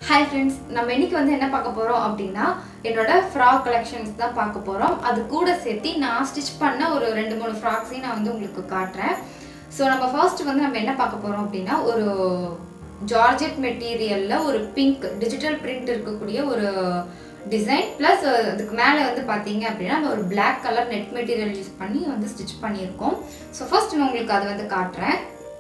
hi friends நம்ம இன்னைக்கு வந்து என்ன பார்க்க போகிறோம் அப்படின்னா என்னோட ஃப்ராக் கலெக்ஷன்ஸ் தான் பார்க்க போகிறோம் அது கூட சேர்த்து நான் ஸ்டிச் பண்ண ஒரு ரெண்டு மூணு ஃப்ராக்ஸையும் நான் வந்து உங்களுக்கு காட்டுறேன் ஸோ நம்ம ஃபர்ஸ்ட் வந்து நம்ம என்ன பார்க்க போகிறோம் அப்படின்னா ஒரு ஜார்ஜெட் மெட்டீரியலில் ஒரு பிங்க் டிஜிட்டல் பிரிண்ட் இருக்கக்கூடிய ஒரு டிசைன் ப்ளஸ் அதுக்கு மேலே வந்து பார்த்தீங்க அப்படின்னா நம்ம ஒரு Black colour net material use பண்ணி வந்து ஸ்டிச் பண்ணியிருக்கோம் ஸோ ஃபர்ஸ்ட் நான் உங்களுக்கு அது வந்து காட்டுறேன்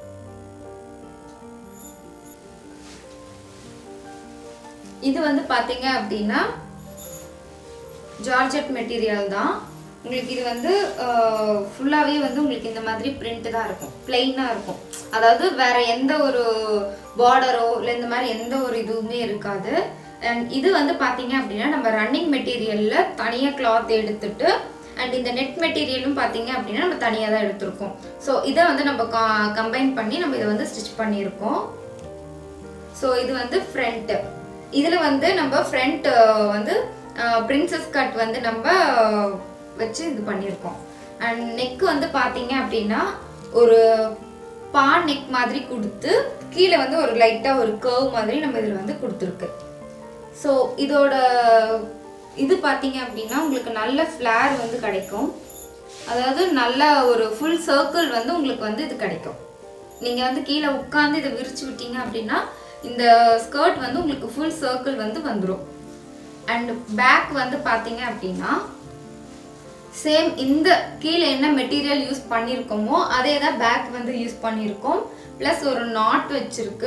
இது வந்து பார்த்தீங்க அப்படின்னா ஜார்ஜெட் மெட்டீரியல் தான் உங்களுக்கு இது வந்து ஃபுல்லாகவே வந்து உங்களுக்கு இந்த மாதிரி பிரிண்ட் தான் இருக்கும் பிளெயினாக இருக்கும் அதாவது வேற எந்த ஒரு பார்டரோ இல்லை இந்த மாதிரி எந்த ஒரு இதுவுமே இருக்காது அண்ட் இது வந்து பார்த்தீங்க அப்படின்னா நம்ம ரன்னிங் மெட்டீரியலில் தனியாக கிளாத் எடுத்துட்டு அண்ட் இந்த நெட் மெட்டீரியலும் பார்த்தீங்க அப்படின்னா நம்ம தனியாக தான் எடுத்திருக்கோம் ஸோ இதை வந்து நம்ம கம்பைன் பண்ணி நம்ம இதை வந்து ஸ்டிச் பண்ணியிருக்கோம் ஸோ இது வந்து ஃப்ரண்ட்டு இதில் வந்து நம்ம ஃப்ரண்ட் வந்து பிரின்சஸ் கட் வந்து நம்ம வச்சு இது பண்ணியிருக்கோம் அண்ட் நெக் வந்து பார்த்தீங்க அப்படின்னா ஒரு பா நெக் மாதிரி கொடுத்து கீழே வந்து ஒரு லைட்டாக ஒரு கர்வ் மாதிரி நம்ம இதில் வந்து கொடுத்துருக்கு ஸோ இதோட இது பார்த்தீங்க அப்படின்னா உங்களுக்கு நல்ல ஃப்ளேர் வந்து கிடைக்கும் அதாவது நல்ல ஒரு ஃபுல் சர்க்கிள் வந்து உங்களுக்கு வந்து இது கிடைக்கும் நீங்கள் வந்து கீழே உட்காந்து இதை விரிச்சு விட்டீங்க அப்படின்னா இந்த ஸ்கர்ட் வந்து உங்களுக்கு ஃபுல் சர்க்கிள் வந்து வந்துடும் அண்ட் பேக் வந்து பார்த்தீங்க அப்படின்னா சேம் இந்த கீழே என்ன மெட்டீரியல் யூஸ் பண்ணியிருக்கோமோ அதே தான் பேக் வந்து யூஸ் பண்ணியிருக்கோம் ப்ளஸ் ஒரு நாட் வச்சிருக்கு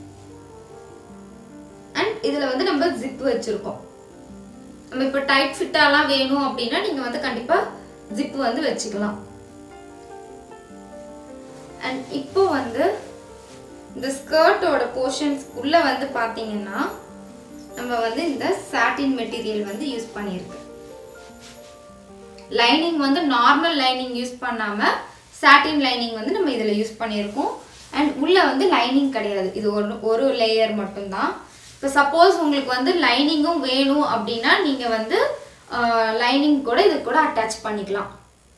அண்ட் இதில் வந்து நம்ம ஜிப் வச்சுருக்கோம் நம்ம இப்போ டைட் ஃபிட்டாலாம் வேணும் அப்படின்னா நீங்கள் வந்து கண்டிப்பாக ஜிப் வந்து வச்சுக்கலாம் அண்ட் இப்போ வந்து இந்த ஸ்கர்ட்டோட போர்ஷன்ஸ் உள்ள வந்து பார்த்தீங்கன்னா நம்ம வந்து இந்த சாட்டின் மெட்டீரியல் வந்து யூஸ் பண்ணியிருக்கு லைனிங் வந்து நார்மல் லைனிங் யூஸ் பண்ணாமல் சாட்டின் லைனிங் வந்து நம்ம இதில் யூஸ் பண்ணியிருக்கோம் அண்ட் உள்ளே வந்து லைனிங் கிடையாது இது ஒரு ஒரு லேயர் மட்டும்தான் இப்போ சப்போஸ் உங்களுக்கு வந்து லைனிங்கும் வேணும் அப்படின்னா நீங்கள் வந்து லைனிங் கூட இது கூட அட்டாச் பண்ணிக்கலாம்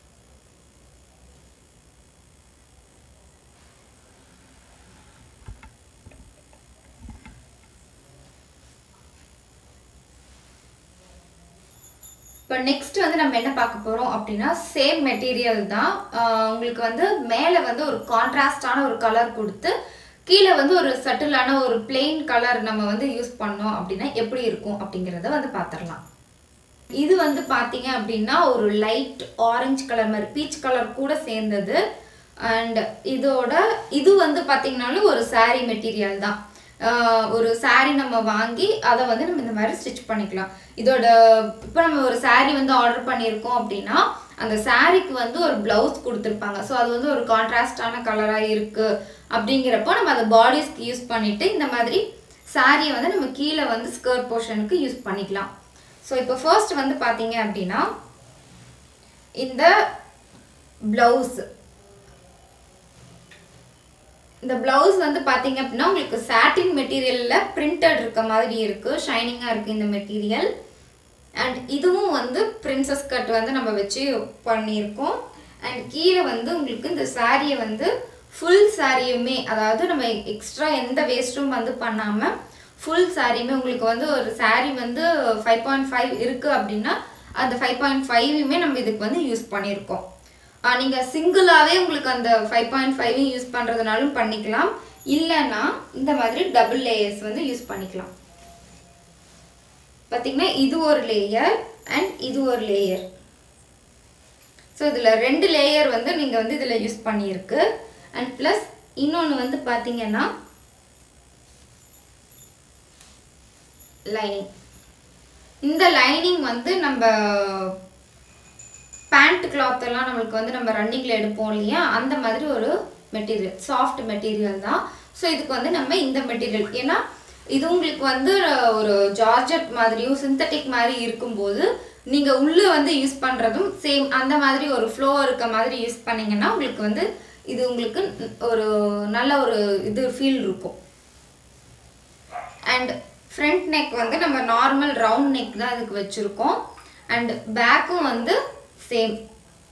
இப்போ நெக்ஸ்ட் வந்து நம்ம என்ன பார்க்க போகிறோம் அப்படின்னா சேம் மெட்டீரியல் தான் உங்களுக்கு வந்து மேலே வந்து ஒரு கான்ட்ராஸ்டான ஒரு கலர் கொடுத்து கீழே வந்து ஒரு சட்டிலான ஒரு பிளெயின் கலர் நம்ம வந்து யூஸ் பண்ணோம் அப்படின்னா எப்படி இருக்கும் அப்படிங்கிறத வந்து பார்த்துடலாம் இது வந்து பார்த்தீங்க அப்படின்னா ஒரு லைட் ஆரஞ்சு கலர் மாதிரி பீச் கலர் கூட சேர்ந்தது அண்ட் இதோட இது வந்து பார்த்தீங்கன்னாலும் ஒரு சாரீ மெட்டீரியல் தான் ஒரு சாரீ நம்ம வாங்கி அதை வந்து நம்ம இந்த மாதிரி ஸ்டிச் பண்ணிக்கலாம் இதோட இப்போ நம்ம ஒரு சாரீ வந்து ஆர்டர் பண்ணியிருக்கோம் அப்படின்னா அந்த சாரீக்கு வந்து ஒரு ப்ளவுஸ் கொடுத்துருப்பாங்க ஸோ அது வந்து ஒரு கான்ட்ராஸ்டான கலராக இருக்குது அப்படிங்கிறப்போ நம்ம அதை பாடிஸ்க்கு யூஸ் பண்ணிவிட்டு இந்த மாதிரி சாரியை வந்து நம்ம கீழே வந்து ஸ்கர்ட் போர்ஷனுக்கு யூஸ் பண்ணிக்கலாம் ஸோ இப்போ ஃபர்ஸ்ட் வந்து பார்த்தீங்க அப்படின்னா இந்த ப்ளவுஸ் இந்த ப்ளவுஸ் வந்து பார்த்தீங்க அப்படின்னா உங்களுக்கு சாட்டின் மெட்டீரியலில் பிரிண்டட் இருக்க மாதிரி இருக்குது ஷைனிங்காக இருக்குது இந்த மெட்டீரியல் அண்ட் இதுவும் வந்து பிரின்சஸ் கட் வந்து நம்ம வச்சு பண்ணியிருக்கோம் அண்ட் கீழே வந்து உங்களுக்கு இந்த சாரியை வந்து ஃபுல் சாரியுமே அதாவது நம்ம எக்ஸ்ட்ரா எந்த வேஸ்ட்டும் வந்து பண்ணாமல் ஃபுல் சாரியுமே உங்களுக்கு வந்து ஒரு சாரீ வந்து ஃபைவ் பாயிண்ட் ஃபைவ் இருக்குது அப்படின்னா அந்த ஃபைவ் பாயிண்ட் ஃபைவுமே நம்ம இதுக்கு வந்து யூஸ் பண்ணியிருக்கோம் நீங்கள் சிங்கிளாகவே உங்களுக்கு அந்த ஃபைவ் பாயிண்ட் ஃபைவையும் யூஸ் பண்ணுறதுனாலும் பண்ணிக்கலாம் இல்லைன்னா இந்த மாதிரி டபுள் லேயர்ஸ் வந்து யூஸ் பண்ணிக்கலாம் பார்த்தீங்கன்னா இது ஒரு லேயர் அண்ட் இது ஒரு லேயர் ஸோ இதில் ரெண்டு லேயர் வந்து நீங்கள் வந்து இதில் யூஸ் பண்ணியிருக்கு அண்ட் ப்ளஸ் இன்னொன்று வந்து பார்த்தீங்கன்னா லைனிங் இந்த லைனிங் வந்து நம்ம பேண்ட் கிளாத் எல்லாம் நம்மளுக்கு வந்து நம்ம ரன்னிங்கில் எடுப்போம் இல்லையா அந்த மாதிரி ஒரு மெட்டீரியல் சாஃப்ட் மெட்டீரியல் தான் ஸோ இதுக்கு வந்து நம்ம இந்த மெட்டீரியல் ஏன்னா இது உங்களுக்கு வந்து ஒரு ஜார்ஜட் மாதிரியும் சிந்தட்டிக் மாதிரி இருக்கும்போது நீங்கள் உள்ளே வந்து யூஸ் பண்ணுறதும் சேம் அந்த மாதிரி ஒரு ஃப்ளோ இருக்க மாதிரி யூஸ் பண்ணிங்கன்னா உங்களுக்கு வந்து இது உங்களுக்கு ஒரு நல்ல ஒரு இது ஃபீல் இருக்கும் அண்ட் ஃப்ரண்ட் நெக் வந்து நம்ம நார்மல் ரவுண்ட் நெக் தான் இதுக்கு வச்சுருக்கோம் அண்ட் பேக்கும் வந்து சேம்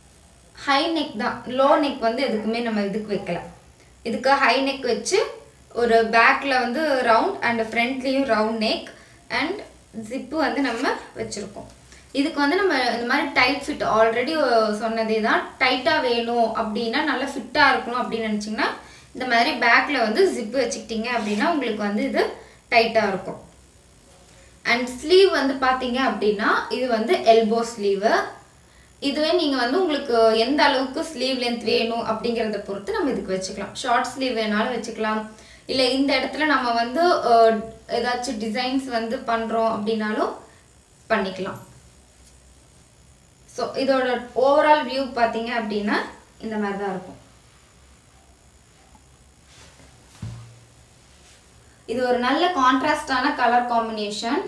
ஹை நெக் தான் லோ நெக் வந்து எதுக்குமே நம்ம இதுக்கு வைக்கல இதுக்கு ஹை நெக் வச்சு ஒரு பேக்கில் வந்து ரவுண்ட் அண்ட் ஃப்ரண்ட்லேயும் ரவுண்ட் நெக் அண்ட் ஜிப்பு வந்து நம்ம வச்சுருக்கோம் இதுக்கு வந்து நம்ம இந்த மாதிரி டைட் ஃபிட் ஆல்ரெடி சொன்னதே தான் டைட்டாக வேணும் அப்படின்னா நல்லா ஃபிட்டாக இருக்கணும் அப்படின்னு நினச்சிங்கன்னா இந்த மாதிரி பேக்கில் வந்து ஜிப்பு வச்சுக்கிட்டீங்க அப்படின்னா உங்களுக்கு வந்து இது டைட்டாக இருக்கும் அண்ட் ஸ்லீவ் வந்து பார்த்தீங்க அப்படின்னா இது வந்து எல்போ ஸ்லீவு இதுவே நீங்கள் வந்து உங்களுக்கு எந்த அளவுக்கு ஸ்லீவ் லென்த் வேணும் அப்படிங்கிறத பொறுத்து நம்ம இதுக்கு வச்சுக்கலாம் ஷார்ட் ஸ்லீவ் வேணாலும் வச்சுக்கலாம் இல்லை இந்த இடத்துல நம்ம வந்து அஹ், ஏதாச்சும் டிசைன்ஸ் வந்து பண்ணுறோம் அப்படின்னாலும் பண்ணிக்கலாம் ஸோ இதோட ஓவரால் வியூ பார்த்தீங்க அப்படின்னா இந்த மாதிரி தான் இருக்கும் இது ஒரு நல்ல கான்ட்ராஸ்டான கலர் காம்பினேஷன்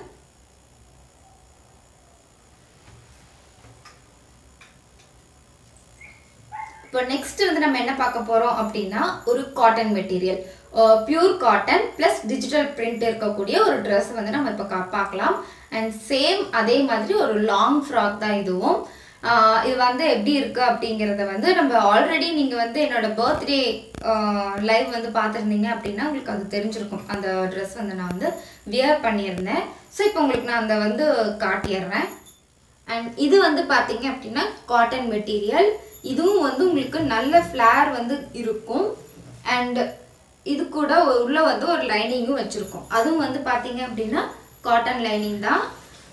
இப்போ நெக்ஸ்ட் வந்து நம்ம என்ன பார்க்க போறோம் அப்படின்னா ஒரு cotton material pure cotton plus digital print இருக்கக்கூடிய ஒரு Dress வந்து நம்ம இப்போ கா- பார்க்கலாம் அண்ட் சேம் அதே மாதிரி ஒரு லாங் ஃப்ராக் தான் இதுவும் ஆஹ் இது வந்து எப்படி இருக்கு அப்படிங்கிறத வந்து நம்ம ஆல்ரெடி நீங்க வந்து என்னோட பர்த்டே லைவ் வந்து பார்த்துருந்தீங்க அப்படின்னா உங்களுக்கு அது தெரிஞ்சிருக்கும் அந்த Dress வந்து நான் வந்து வியர் பண்ணியிருந்தேன் ஸோ இப்போ உங்களுக்கு நான் அந்த வந்து காட்டிடுறேன் அண்ட் இது வந்து பார்த்தீங்க அப்படின்னா காட்டன் மெட்டீரியல் இதுவும் வந்து உங்களுக்கு நல்ல ஃப்ளேர் வந்து இருக்கும் அண்ட் இது கூட உள்ள வந்து ஒரு லைனிங்கும் வச்சுருக்கோம் அதுவும் வந்து பார்த்தீங்க அப்படின்னா காட்டன் லைனிங் தான்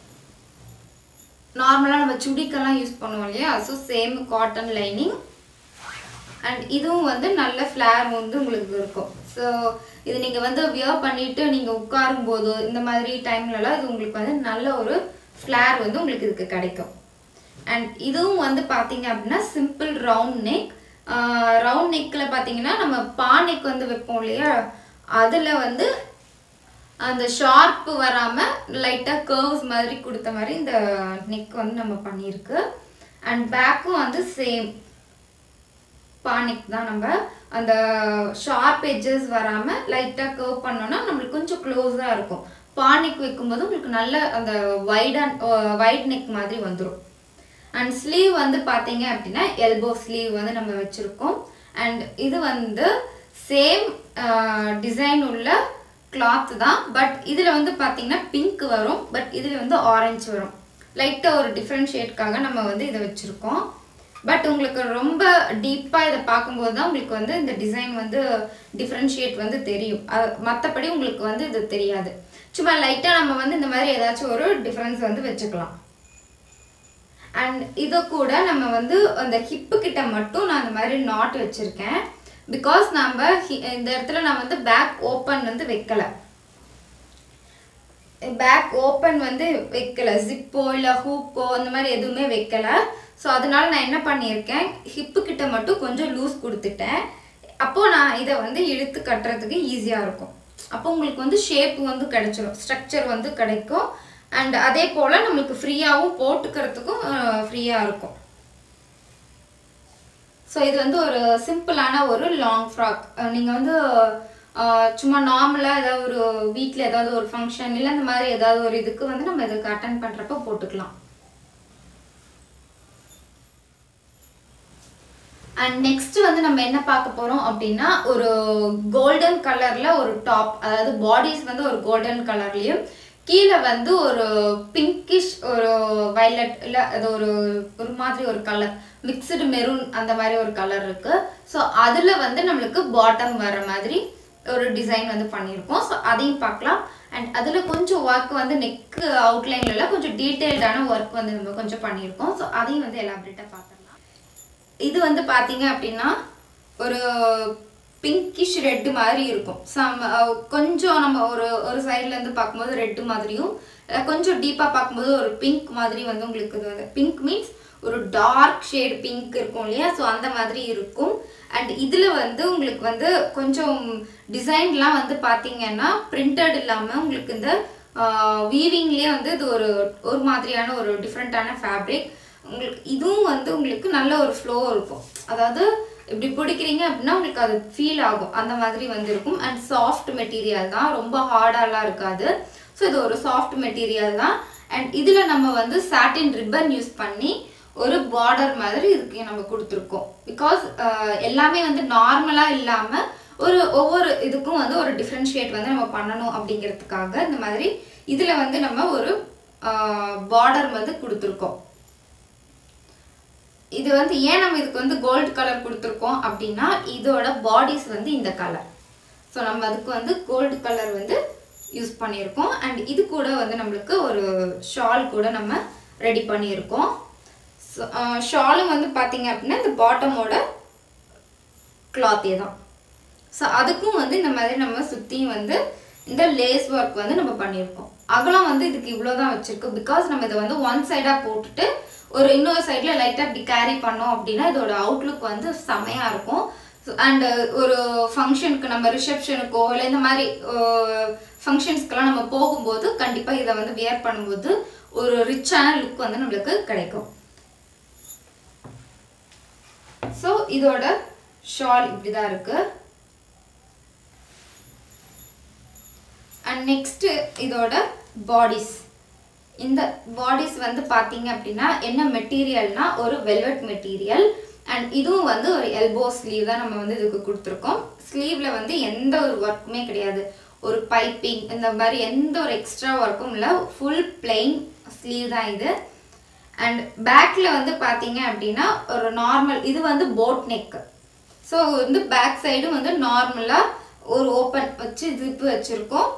நார்மலாக நம்ம சுடிக்கெல்லாம் யூஸ் பண்ணுவோம் இல்லையா so same cotton lining and இதுவும் வந்து நல்ல ஃப்ளேர் வந்து உங்களுக்கு இருக்கும் ஸோ இது நீங்கள் வந்து வியர் பண்ணிட்டு நீங்கள் உட்காரும் போது இந்த மாதிரி டைம்லலாம் இது உங்களுக்கு வந்து நல்ல ஒரு ஃப்ளேர் வந்து உங்களுக்கு இதுக்கு கிடைக்கும் அண்ட் இதுவும் வந்து பார்த்தீங்க அப்படின்னா சிம்பிள் ரவுண்ட் நெக் ரவுண்ட் நெக்கில் பார்த்தீங்கன்னா நம்ம பா நெக் வந்து வைப்போம் இல்லையா அதில் வந்து அந்த ஷார்ப்பு வராமல் லைட்டாக கர்வ்ஸ் மாதிரி கொடுத்த மாதிரி இந்த நெக் வந்து நம்ம பண்ணியிருக்கு அண்ட் பேக்கும் வந்து சேம் பானிக் தான் நம்ம அந்த ஷார்ப் எட்ஜஸ் வராமல் லைட்டாக கர்வ் பண்ணோம்னா நம்மளுக்கு கொஞ்சம் க்ளோஸாக இருக்கும் பானிக் வைக்கும்போது உங்களுக்கு நல்ல அந்த வைடன் வைட் நெக் மாதிரி வந்துடும் அண்ட் ஸ்லீவ் வந்து பார்த்தீங்க அப்படின்னா எல்போ ஸ்லீவ் வந்து நம்ம வச்சுருக்கோம் அண்ட் இது வந்து சேம் டிசைன் உள்ள கிளாத் தான் பட் இதில் வந்து பார்த்தீங்கன்னா பிங்க் வரும் பட் இதில் வந்து ஆரஞ்சு வரும் லைட்டாக ஒரு டிஃப்ரெண்ட் ஷேட்காக நம்ம வந்து இதை வச்சுருக்கோம் பட் உங்களுக்கு ரொம்ப டீப்பாக இதை பார்க்கும்போது தான் உங்களுக்கு வந்து இந்த டிசைன் வந்து டிஃப்ரென்ஷியேட் வந்து தெரியும் மற்றபடி உங்களுக்கு வந்து இது தெரியாது சும்மா லைட்டாக நம்ம வந்து இந்த மாதிரி ஏதாச்சும் ஒரு டிஃப்ரென்ஸ் வந்து வச்சுக்கலாம் அண்ட் இதை கூட நம்ம வந்து அந்த ஹிப்பு கிட்ட மட்டும் நான் இந்த மாதிரி நாட் வச்சுருக்கேன் பிகாஸ் நம்ம hi- இந்த இடத்துல நான் வந்து பேக் ஓப்பன் வந்து வைக்கல பேக் ஓப்பன் வந்து வைக்கல ஜிப்போ இல்லை ஹூக்கோ அந்த மாதிரி எதுவுமே வைக்கல ஸோ அதனால நான் என்ன பண்ணியிருக்கேன் ஹிப்பு கிட்ட மட்டும் கொஞ்சம் லூஸ் கொடுத்துட்டேன் அப்போ நான் இதை வந்து இழுத்து கட்டுறதுக்கு ஈஸியாக இருக்கும் அப்போ உங்களுக்கு வந்து ஷேப் வந்து கிடைச்சிரும் ஸ்ட்ரக்சர் வந்து கிடைக்கும் அண்ட் அதே போல் நம்மளுக்கு ஃப்ரீயாகவும் போட்டுக்கிறதுக்கும் ஃப்ரீயாக இருக்கும் ஸோ இது வந்து ஒரு சிம்பிளான ஒரு லாங் ஃப்ராக் நீங்கள் வந்து அஹ், சும்மா நார்மலாக ஏதாவது ஒரு வீட்டில் ஏதாவது ஒரு ஃபங்க்ஷன் இல்லை இந்த மாதிரி ஏதாவது ஒரு இதுக்கு வந்து நம்ம இதுக்கு அட்டன் பண்ணுறப்ப போட்டுக்கலாம் அண்ட் நெக்ஸ்ட் வந்து நம்ம என்ன பார்க்க போறோம் அப்படின்னா ஒரு கோல்டன் கலர்ல ஒரு டாப் அதாவது பாடிஸ் வந்து ஒரு கோல்டன் கலர்லயும் கீழே வந்து ஒரு பிங்கிஷ் ஒரு வயலட் இல்ல அது ஒரு ஒரு மாதிரி ஒரு கலர் மிக்சடு மெரூன் அந்த மாதிரி ஒரு கலர் இருக்கு ஸோ அதுல வந்து நம்மளுக்கு பாட்டம் வர மாதிரி ஒரு டிசைன் வந்து பண்ணியிருக்கோம் ஸோ அதையும் பார்க்கலாம் அண்ட் அதில் கொஞ்சம் ஒர்க் வந்து நெக் அவுட்லைன்ல கொஞ்சம் டீட்டெயில்டான ஒர்க் வந்து நம்ம கொஞ்சம் பண்ணியிருக்கோம் ஸோ அதையும் வந்து எலாபரேட்டாக பார்த்துடலாம் இது வந்து பார்த்தீங்க அப்படின்னா ஒரு பிங்கிஷ் ரெட்டு மாதிரி இருக்கும் சம் அஹ், கொஞ்சம் நம்ம ஒரு ஒரு சைட்ல இருந்து பார்க்கும்போது ரெட்டு மாதிரியும் அஹ், கொஞ்சம் டீப்பாக பார்க்கும்போது ஒரு பிங்க் மாதிரி வந்து உங்களுக்கு இது வந்து பிங்க் மீன்ஸ் ஒரு டார்க் ஷேட் பிங்க் இருக்கும் இல்லையா ஸோ அந்த மாதிரி இருக்கும் அண்ட் இதில் வந்து உங்களுக்கு வந்து கொஞ்சம் டிசைன்லாம் வந்து பார்த்தீங்கன்னா பிரிண்டட் இல்லாமல் உங்களுக்கு இந்த வீவிங்லேயே வந்து இது ஒரு ஒரு மாதிரியான ஒரு டிஃப்ரெண்ட்டான ஃபேப்ரிக் உங்களுக்கு இதுவும் வந்து உங்களுக்கு நல்ல ஒரு ஃப்ளோ இருக்கும் அதாவது இப்படி பிடிக்கிறீங்க அப்படின்னா உங்களுக்கு அது ஃபீல் ஆகும் அந்த மாதிரி வந்து இருக்கும் அண்ட் சாஃப்ட் மெட்டீரியல் தான் ரொம்ப ஹார்டாலாம் இருக்காது ஸோ இது ஒரு சாஃப்ட் மெட்டீரியல் தான் அண்ட் இதில் நம்ம வந்து சாட்டின் ரிப்பன் யூஸ் பண்ணி ஒரு பார்டர் மாதிரி இதுக்கு நம்ம கொடுத்துருக்கோம் பிகாஸ் எல்லாமே வந்து நார்மலாக இல்லாமல் ஒரு ஒவ்வொரு இதுக்கும் வந்து ஒரு டிஃப்ரென்ஷியேட் வந்து நம்ம பண்ணணும் அப்படிங்கிறதுக்காக இந்த மாதிரி இதில் வந்து நம்ம ஒரு பார்டர் வந்து கொடுத்துருக்கோம் இது வந்து ஏன் நம்ம இதுக்கு வந்து கோல்டு கலர் கொடுத்துருக்கோம் அப்படின்னா இதோட பாடிஸ் வந்து இந்த கலர் ஸோ நம்ம அதுக்கு வந்து கோல்டு கலர் வந்து யூஸ் பண்ணியிருக்கோம் அண்ட் இது கூட வந்து நம்மளுக்கு ஒரு ஷால் கூட நம்ம ரெடி பண்ணியிருக்கோம் ஷாலும் வந்து பார்த்தீங்க அப்படின்னா இந்த பாட்டமோட கிளாத்தே தான் ஸோ அதுக்கும் வந்து இந்த மாதிரி நம்ம சுற்றியும் வந்து இந்த லேஸ் ஒர்க் வந்து நம்ம பண்ணியிருக்கோம் அகலம் வந்து இதுக்கு இவ்வளோ தான் வச்சிருக்கு பிகாஸ் நம்ம இதை வந்து ஒன் சைடாக போட்டுட்டு ஒரு இன்னொரு சைடில் லைட்டாக இப்படி கேரி பண்ணோம் அப்படின்னா இதோட அவுட்லுக் வந்து செமையாக இருக்கும் அண்ட் ஒரு ஃபங்க்ஷனுக்கு நம்ம ரிசப்ஷனுக்கோ இல்லை இந்த மாதிரி ஃபங்க்ஷன்ஸ்க்கெல்லாம் நம்ம போகும்போது கண்டிப்பாக இதை வந்து வியர் பண்ணும்போது ஒரு ரிச்சான லுக் வந்து நம்மளுக்கு கிடைக்கும் ஸோ இதோட ஷால் இப்படி தான் இருக்குது அண்ட் நெக்ஸ்ட்டு இதோட பாடிஸ் இந்த பாடிஸ் வந்து பார்த்தீங்க அப்படின்னா என்ன மெட்டீரியல்னா ஒரு வெல்வெட் மெட்டீரியல் அண்ட் இதுவும் வந்து ஒரு எல்போ ஸ்லீவ் தான் நம்ம வந்து இதுக்கு கொடுத்துருக்கோம் ஸ்லீவில் வந்து எந்த ஒரு ஒர்க்குமே கிடையாது ஒரு பைப்பிங் இந்த மாதிரி எந்த ஒரு எக்ஸ்ட்ரா ஒர்க்கும் இல்லை ஃபுல் பிளெயின் ஸ்லீவ் தான் இது அண்ட் பேக்கில் வந்து பார்த்தீங்க அப்படின்னா ஒரு நார்மல் இது வந்து போட் நெக் ஸோ வந்து பேக் சைடும் வந்து நார்மலாக ஒரு ஓப்பன் வச்சு ஜிப்பு வச்சுருக்கோம்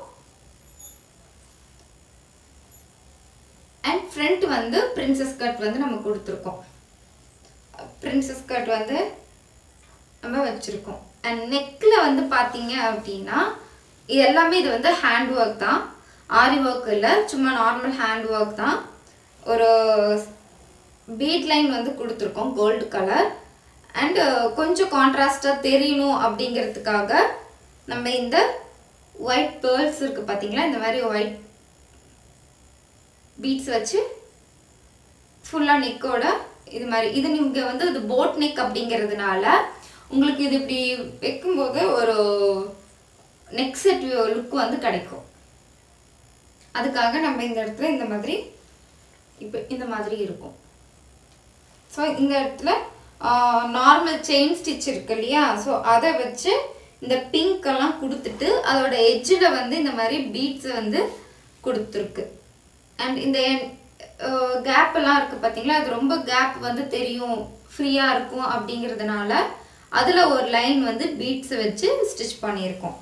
அண்ட் ஃப்ரண்ட் வந்து பிரின்சஸ் கட் வந்து நம்ம கொடுத்துருக்கோம் பிரின்சஸ் கட் வந்து நம்ம வச்சுருக்கோம் அண்ட் நெக்கில் வந்து பார்த்தீங்க அப்படின்னா இது எல்லாமே இது வந்து ஹேண்ட் ஒர்க் தான் ஆரி ஒர்க் இல்லை சும்மா நார்மல் ஹேண்ட் ஒர்க் தான் ஒரு பீட் லைன் வந்து கொடுத்துருக்கோம் கோல்டு கலர் அண்டு கொஞ்சம் கான்ட்ராஸ்டாக தெரியணும் அப்படிங்கிறதுக்காக நம்ம இந்த ஒயிட் பேர்ல்ஸ் இருக்குது பார்த்தீங்களா இந்த மாதிரி ஒயிட் பீட்ஸ் வச்சு ஃபுல்லாக நெக்கோட இது மாதிரி இது நீங்கள் வந்து இது போட் நெக் அப்படிங்கிறதுனால உங்களுக்கு இது இப்படி வைக்கும்போது ஒரு நெக் செட் லுக் வந்து கிடைக்கும் அதுக்காக நம்ம இந்த இடத்துல இந்த மாதிரி இப்போ இந்த மாதிரி இருக்கும் ஸோ இந்த இடத்துல நார்மல் செயின் ஸ்டிச் இருக்கு இல்லையா ஸோ அதை வச்சு இந்த பிங்க் எல்லாம் கொடுத்துட்டு அதோட எட்ஜில் வந்து இந்த மாதிரி பீட்ஸை வந்து கொடுத்துருக்கு அண்ட் இந்த கேப் எல்லாம் இருக்குது பார்த்தீங்களா அது ரொம்ப கேப் வந்து தெரியும் ஃப்ரீயாக இருக்கும் அப்படிங்கிறதுனால அதில் ஒரு லைன் வந்து பீட்ஸை வச்சு ஸ்டிச் பண்ணியிருக்கோம்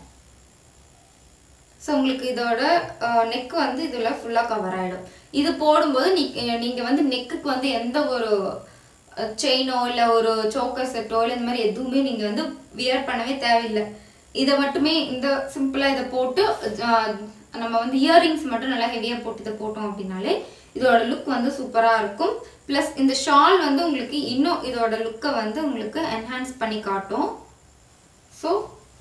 ஸோ உங்களுக்கு இதோட நெக் வந்து இதில் ஃபுல்லாக கவர் ஆகிடும் இது போடும்போது நீ நீங்கள் வந்து நெக்குக்கு வந்து எந்த ஒரு செயினோ இல்லை ஒரு சோக்கர் செட்டோ இல்லை இந்த மாதிரி எதுவுமே நீங்கள் வந்து வியர் பண்ணவே தேவையில்லை இதை மட்டுமே இந்த சிம்பிளாக இதை போட்டு நம்ம வந்து இயரிங்ஸ் மட்டும் நல்லா ஹெவியாக போட்டு இதை போட்டோம் அப்படின்னாலே இதோட லுக் வந்து சூப்பராக இருக்கும் ப்ளஸ் இந்த ஷால் வந்து உங்களுக்கு இன்னும் இதோட லுக்கை வந்து உங்களுக்கு என்ஹான்ஸ் பண்ணி காட்டும் ஸோ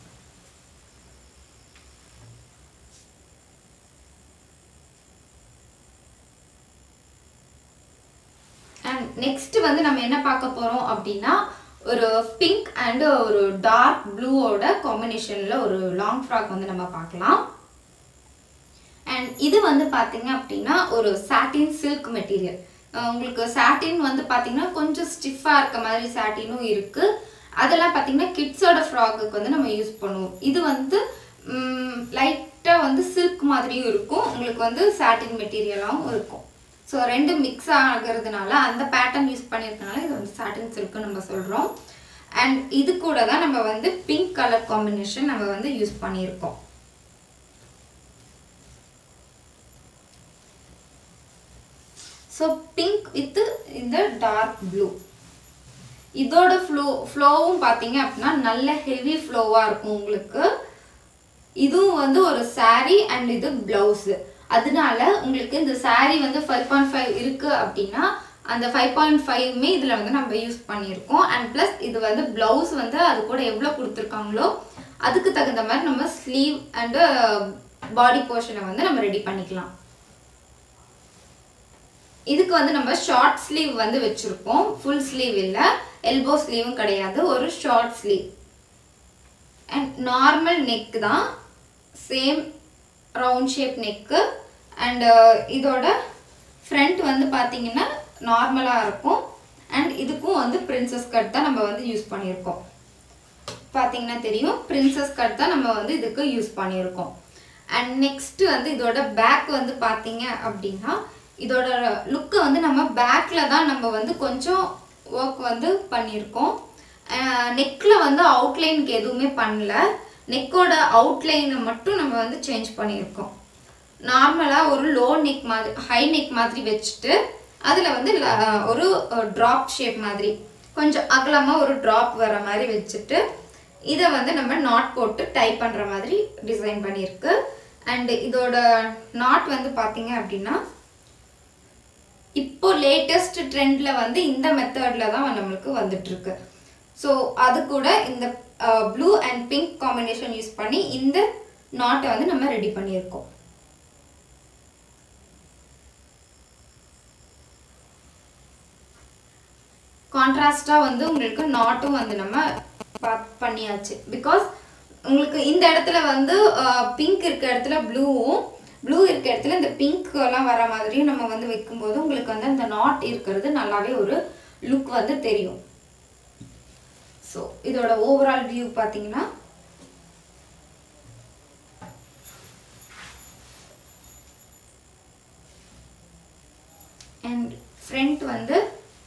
அண்ட் நெக்ஸ்ட் வந்து நம்ம என்ன பார்க்க போகிறோம் அப்படின்னா ஒரு பிங்க் அண்ட் ஒரு டார்க் ப்ளூவோட காம்பினேஷனில் ஒரு லாங் ஃப்ராக் வந்து நம்ம பார்க்கலாம் அண்ட் இது வந்து பார்த்தீங்க அப்படின்னா ஒரு சாட்டின் சில்க் மெட்டீரியல் உங்களுக்கு சாட்டின் வந்து பார்த்தீங்கன்னா கொஞ்சம் ஸ்டிஃபாக இருக்க மாதிரி சாட்டினும் இருக்குது அதெல்லாம் பார்த்தீங்கன்னா கிட்ஸோட ஃப்ராக்குக்கு வந்து நம்ம யூஸ் பண்ணுவோம் இது வந்து லைட்டாக வந்து சில்க் மாதிரியும் இருக்கும் உங்களுக்கு வந்து சாட்டின் மெட்டீரியலாகவும் இருக்கும் ஸோ ரெண்டு மிக்ஸ் ஆகிறதுனால அந்த பேட்டர்ன் யூஸ் பண்ணியிருக்கனால இது வந்து சாட்டின் சில்க்குன்னு நம்ம சொல்கிறோம் அண்ட் இது கூட தான் நம்ம வந்து பிங்க் கலர் காம்பினேஷன் நம்ம வந்து யூஸ் பண்ணியிருக்கோம் ஸோ பிங்க் வித் இந்த டார்க் ப்ளூ இதோட ஃப்ளோ ஃப்ளோவும் பார்த்தீங்க அப்படின்னா நல்ல ஹெவி ஃப்ளோவாக இருக்கும் உங்களுக்கு இதுவும் வந்து ஒரு சாரீ அண்ட் இது ப்ளவுஸு அதனால உங்களுக்கு இந்த சாரீ வந்து ஃபைவ் பாயிண்ட் ஃபைவ் இருக்குது அப்படின்னா அந்த ஃபைவ் பாயிண்ட் ஃபைவ்மே இதில் வந்து நம்ம யூஸ் பண்ணியிருக்கோம் அண்ட் ப்ளஸ் இது வந்து ப்ளவுஸ் வந்து அது கூட எவ்வளோ கொடுத்துருக்காங்களோ அதுக்கு தகுந்த மாதிரி நம்ம ஸ்லீவ் அண்டு பாடி போர்ஷனை வந்து நம்ம ரெடி பண்ணிக்கலாம் இதுக்கு வந்து நம்ம ஷார்ட் ஸ்லீவ் வந்து வச்சுருக்கோம் ஃபுல் ஸ்லீவ் இல்லை எல்போ ஸ்லீவும் கிடையாது ஒரு short sleeve and normal neck தான் same round shape neck and இதோட ஃப்ரண்ட் வந்து பார்த்தீங்கன்னா நார்மலாக இருக்கும் அண்ட் இதுக்கும் வந்து பிரின்சஸ் கட் தான் நம்ம வந்து யூஸ் பண்ணியிருக்கோம் பார்த்தீங்கன்னா தெரியும் பிரின்சஸ் கட் தான் நம்ம வந்து இதுக்கு யூஸ் பண்ணியிருக்கோம் அண்ட் நெக்ஸ்ட் வந்து இதோட பேக் வந்து பார்த்தீங்க அப்படின்னா இதோட லுக்கை வந்து நம்ம பேக்கில் தான் நம்ம வந்து கொஞ்சம் ஒர்க் வந்து பண்ணியிருக்கோம் நெக்கில் வந்து அவுட்லைனுக்கு எதுவுமே பண்ணல நெக்கோட அவுட்லைனை மட்டும் நம்ம வந்து சேஞ்ச் பண்ணியிருக்கோம் நார்மலாக ஒரு லோ நெக் மாதிரி ஹை நெக் மாதிரி வச்சுட்டு அதில் வந்து ல- ஒரு ட்ராப் ஷேப் மாதிரி கொஞ்சம் அகலமாக ஒரு ட்ராப் வர மாதிரி வச்சுட்டு இதை வந்து நம்ம நாட் போட்டு டைப் பண்ணுற மாதிரி டிசைன் பண்ணியிருக்கு அண்ட் இதோட நாட் வந்து பார்த்தீங்க அப்படின்னா இப்போ லேட்டஸ்ட் ட்ரெண்ட்ல வந்து இந்த மெத்தட்ல தான் நம்மளுக்கு வந்துட்டு இருக்கு ஸோ அது கூட இந்த blue and pink combination use பண்ணி இந்த நாட்டை வந்து நம்ம ரெடி பண்ணியிருக்கோம் கான்ட்ராஸ்டாக வந்து உங்களுக்கு நாட்டும் வந்து நம்ம பா- பண்ணியாச்சு பிகாஸ் உங்களுக்கு இந்த இடத்துல வந்து பிங்க் இருக்க இடத்துல ப்ளூவும் ப்ளூ இருக்க இடத்துல இந்த பிங்க் எல்லாம் வர மாதிரியும் நம்ம வந்து வைக்கும்போது உங்களுக்கு வந்து அந்த நாட் இருக்கிறது நல்லாவே ஒரு லுக் வந்து தெரியும் ஸோ இதோட ஓவரால் வியூ பார்த்தீங்கன்னா அண்ட் ஃப்ரண்ட் வந்து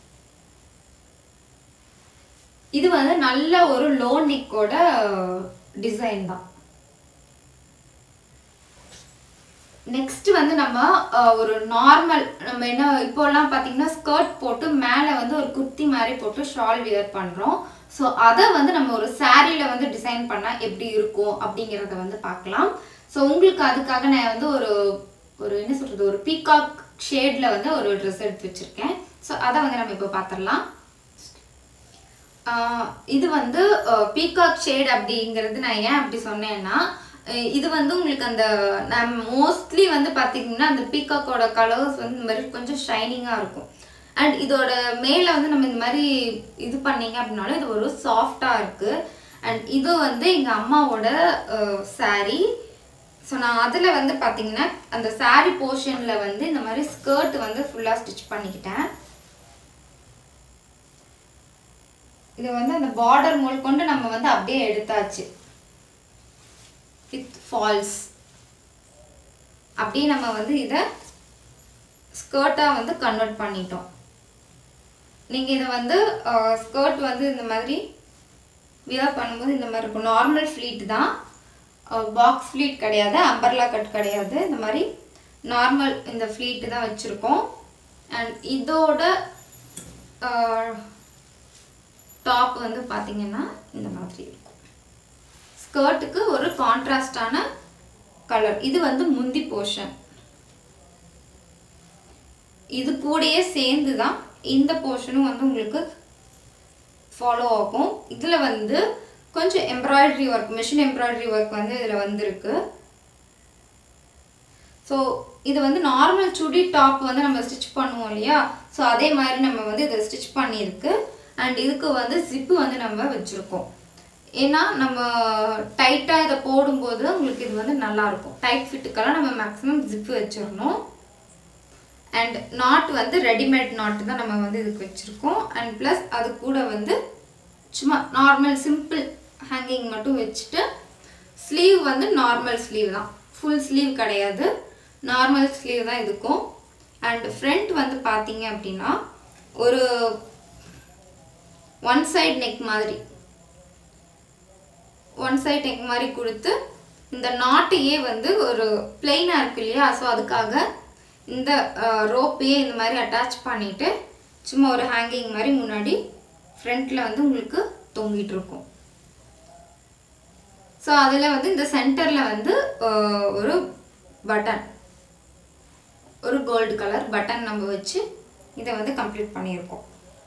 இது வந்து நல்ல ஒரு லோ நெக்கோட டிசைன் தான் நெக்ஸ்ட் வந்து நம்ம அஹ், ஒரு நார்மல் நம்ம என்ன இப்போல்லாம் பார்த்தீங்கன்னா ஸ்கர்ட் போட்டு மேலே வந்து ஒரு குர்த்தி மாதிரி போட்டு ஷால் வியர் பண்ணுறோம் ஸோ அதை வந்து நம்ம ஒரு சாரியில வந்து டிசைன் பண்ணால் எப்படி இருக்கும் அப்படிங்கிறத வந்து பார்க்கலாம் ஸோ உங்களுக்கு அதுக்காக நான் வந்து ஒரு ஒரு என்ன சொல்கிறது ஒரு பீகாக் ஷேடில் வந்து ஒரு ட்ரெஸ் எடுத்து வச்சுருக்கேன் ஸோ அதை வந்து நம்ம இப்போ பார்த்துடலாம் ஆஹ் இது வந்து பீகாக் ஷேட் அப்படிங்கிறது நான் ஏன் அப்படி சொன்னேன்னா அஹ் இது வந்து உங்களுக்கு அந்த நம் மோஸ்ட்லி வந்து பார்த்தீங்கன்னா அந்த பீகாக்கோட கலர்ஸ் வந்து இந்த மாதிரி கொஞ்சம் ஷைனிங்காக இருக்கும் அண்ட் இதோட மேலே வந்து நம்ம இந்த மாதிரி இது பண்ணீங்க அப்படின்னாலும் இது ஒரு சாஃப்டாக இருக்குது அண்ட் இது வந்து எங்கள் அம்மாவோட saree ஸோ நான் அதில் வந்து பார்த்தீங்கன்னா அந்த saree போர்ஷனில் வந்து இந்த மாதிரி ஸ்கர்ட் வந்து ஃபுல்லாக ஸ்டிச் பண்ணிக்கிட்டேன் இது வந்து அந்த பார்டர் மூல் கொண்டு நம்ம வந்து அப்படியே எடுத்தாச்சு வித் ஃபால்ஸ் அப்படியே நம்ம வந்து இதை ஸ்கர்ட்டாக வந்து கன்வெர்ட் பண்ணிட்டோம் நீங்கள் இதை வந்து ஸ்கர்ட் வந்து இந்த மாதிரி வியர் பண்ணும்போது இந்த மாதிரி இருக்கும் நார்மல் ஃப்ளீட் தான் பாக்ஸ் ஃப்ளீட் கிடையாது அம்பர்லா கட் கிடையாது இந்த மாதிரி நார்மல் இந்த ஃப்ளீட்டு தான் வச்சுருக்கோம் அண்ட் இதோட டாப் வந்து பார்த்தீங்கன்னா இந்த மாதிரி இருக்கும் ஸ்கர்ட்டுக்கு ஒரு கான்ட்ராஸ்டான கலர் இது வந்து முந்தி போர்ஷன் இது கூடயே சேர்ந்து தான் இந்த போர்ஷனும் வந்து உங்களுக்கு ஃபாலோ ஆகும் இதில் வந்து கொஞ்சம் embroidery work machine embroidery work வந்து இதில் வந்திருக்கு ஸோ இது வந்து நார்மல் சுடி டாப் வந்து நம்ம ஸ்டிச் பண்ணுவோம் இல்லையா ஸோ அதே மாதிரி நம்ம வந்து இதை ஸ்டிச் பண்ணியிருக்கு அண்ட் இதுக்கு வந்து ஜிப்பு வந்து நம்ம வச்சுருக்கோம் ஏன்னா நம்ம டைட்டாக இதை போடும்போது உங்களுக்கு இது வந்து நல்லா இருக்கும் டைட் ஃபிட்டுக்கெல்லாம் நம்ம மேக்ஸிமம் ஜிப்பு வச்சிடணும் அண்ட் நாட் வந்து ரெடிமேட் நாட் தான் நம்ம வந்து இதுக்கு வச்சுருக்கோம் அண்ட் ப்ளஸ் அது கூட வந்து சும்மா நார்மல் சிம்பிள் ஹேங்கிங் மட்டும் வச்சுட்டு ஸ்லீவ் வந்து நார்மல் ஸ்லீவ் தான் ஃபுல் ஸ்லீவ் கிடையாது நார்மல் ஸ்லீவ் தான் இதுக்கும் அண்ட் ஃப்ரண்ட் வந்து பார்த்தீங்க அப்படின்னா ஒரு ஒன் சைடு நெக் மாதிரி ஒன் சைடு நெக் மாதிரி கொடுத்து இந்த நாட்டையே வந்து ஒரு பிளெயினாக இருக்கு இல்லையா ஸோ அதுக்காக இந்த ரோப்பையே இந்த மாதிரி அட்டாச் பண்ணிட்டு சும்மா ஒரு ஹேங்கிங் மாதிரி முன்னாடி ஃப்ரண்ட்டில் வந்து உங்களுக்கு தொங்கிட்டு இருக்கும் ஸோ அதில் வந்து இந்த சென்டரில் வந்து அஹ், ஒரு பட்டன் ஒரு கோல்டு கலர் பட்டன் நம்ம வச்சு இதை வந்து கம்ப்ளீட் பண்ணியிருக்கோம்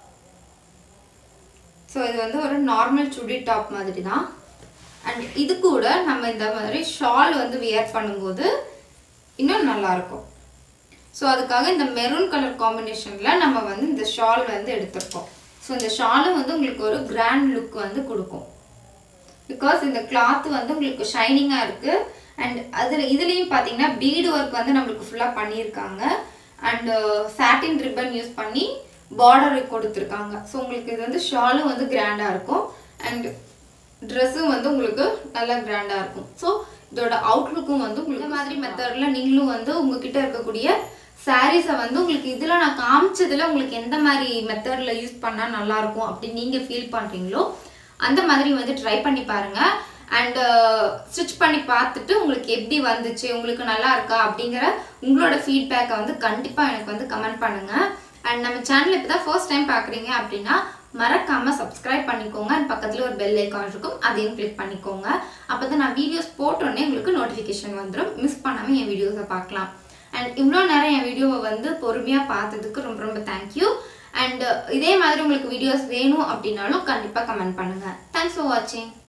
ஸோ இது வந்து ஒரு நார்மல் சுடி டாப் மாதிரி தான் அண்ட் இது கூட நம்ம இந்த மாதிரி ஷால் வந்து வியர் பண்ணும்போது இன்னும் நல்லா இருக்கும் ஸோ அதுக்காக இந்த மெரூன் கலர் காம்பினேஷனில் நம்ம வந்து இந்த ஷால் வந்து எடுத்திருக்கோம் ஸோ இந்த ஷாலும் வந்து உங்களுக்கு ஒரு கிராண்ட் லுக் வந்து கொடுக்கும் பிகாஸ் இந்த கிளாத் வந்து உங்களுக்கு ஷைனிங்காக இருக்குது அண்ட் அதில் இதுலேயும் பார்த்தீங்கன்னா பீடு ஒர்க் வந்து நம்மளுக்கு ஃபுல்லாக பண்ணியிருக்காங்க அண்ட் சாட்டின் ரிப்பன் யூஸ் பண்ணி பார்டர் கொடுத்துருக்காங்க ஸோ உங்களுக்கு இது வந்து ஷாலும் வந்து கிராண்டாக இருக்கும் அண்ட் ட்ரெஸ்ஸும் வந்து உங்களுக்கு நல்லா கிராண்டாக இருக்கும் ஸோ இதோட அவுட்லுக்கும் வந்து உங்களுக்கு இந்த மாதிரி மெத்தடில் நீங்களும் வந்து உங்ககிட்ட இருக்கக்கூடிய சாரீஸை வந்து உங்களுக்கு இதில் நான் காமிச்சதுல உங்களுக்கு எந்த மாதிரி மெத்தடில் யூஸ் பண்ணால் நல்லாயிருக்கும் அப்படின்னு நீங்கள் ஃபீல் பண்ணுறீங்களோ அந்த மாதிரி வந்து ட்ரை பண்ணி பாருங்கள் அண்ட் ஸ்டிச் பண்ணி பார்த்துட்டு உங்களுக்கு எப்படி வந்துச்சு உங்களுக்கு நல்லா இருக்கா அப்படிங்கிற உங்களோட ஃபீட்பேக்கை வந்து கண்டிப்பாக எனக்கு வந்து கமெண்ட் பண்ணுங்கள் அண்ட் நம்ம சேனல் இப்போ தான் ஃபர்ஸ்ட் டைம் பார்க்குறீங்க அப்படின்னா மறக்காமல் சப்ஸ்கிரைப் பண்ணிக்கோங்க அண்ட் பக்கத்தில் ஒரு பெல் ஐக்கான் இருக்கும் அதையும் கிளிக் பண்ணிக்கோங்க அப்போ தான் நான் வீடியோஸ் போட்டோன்னே உங்களுக்கு நோட்டிஃபிகேஷன் வந்துடும் மிஸ் பண்ணாமல் என் வீடியோஸை பார்க்கலாம் அண்ட் இவ்வளோ நேரம் என் வீடியோவை வந்து பொறுமையாக பார்த்ததுக்கு ரொம்ப ரொம்ப தேங்க்யூ அண்ட் இதே மாதிரி உங்களுக்கு வீடியோஸ் வேணும் அப்படின்னாலும் கண்டிப்பாக கமெண்ட் பண்ணுங்கள் தேங்க்ஸ் ஃபார் வாட்சிங்